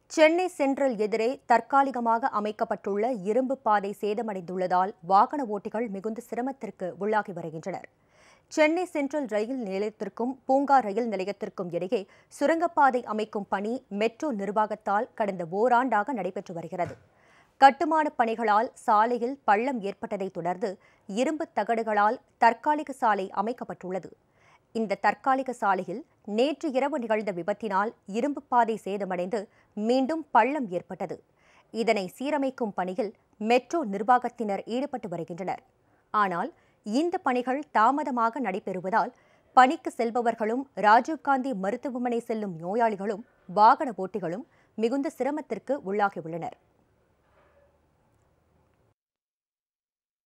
Chennai central எதிரே தற்காலிகமாக அமைக்கப்பட்டுள்ள இரும்பு பாதை சேதமடைந்துள்ளதால் வாகன ஓட்டிகள் மிகுந்த சிரமத்திற்கு உள்ளாகி வருகின்றனர் சென்னை சென்ட்ரல் ரயில் நிலையத்திற்கும் பூங்கா ரயில் நிலையத்திற்கும் இடையே சுரங்கப்பாதை அமைக்கும் பணி மெட்ரோ நிர்வாகத்தால் கடந்த ஓராண்டாக நடைபெற்று வருகிறது கட்டுமான பணிகளால் சாலையில் பள்ளம் ஏற்பட்டதைத் தொடர்ந்து இரும்பு தகடுகளால் தற்காலிக சாலை அமைக்கப்பட்டுள்ளது இந்த தற்காலிக சாலையில் நேற்று இரவு நிகழ்ந்த விபத்தினால் இரும்பு பாதை சேதமடைந்து மீண்டும் பள்ளம் ஏற்பட்டது இதனை சீரமைக்கும் பணியில் மெட்ரோ நிர்வாகத்தினர் ஈடுபட்டு வருகின்றனர் ஆனால் இந்த பணிகள் தாமதமாக நடைபெறுவதால் பணிக்கு செல்பவர்களும் ராஜீவ்காந்தி மருத்துவமனை செல்லும் நோயாளிகளும் வாகன ஓட்டிகளும் மிகுந்த சிரமத்திற்கு உள்ளாகியுள்ளனர்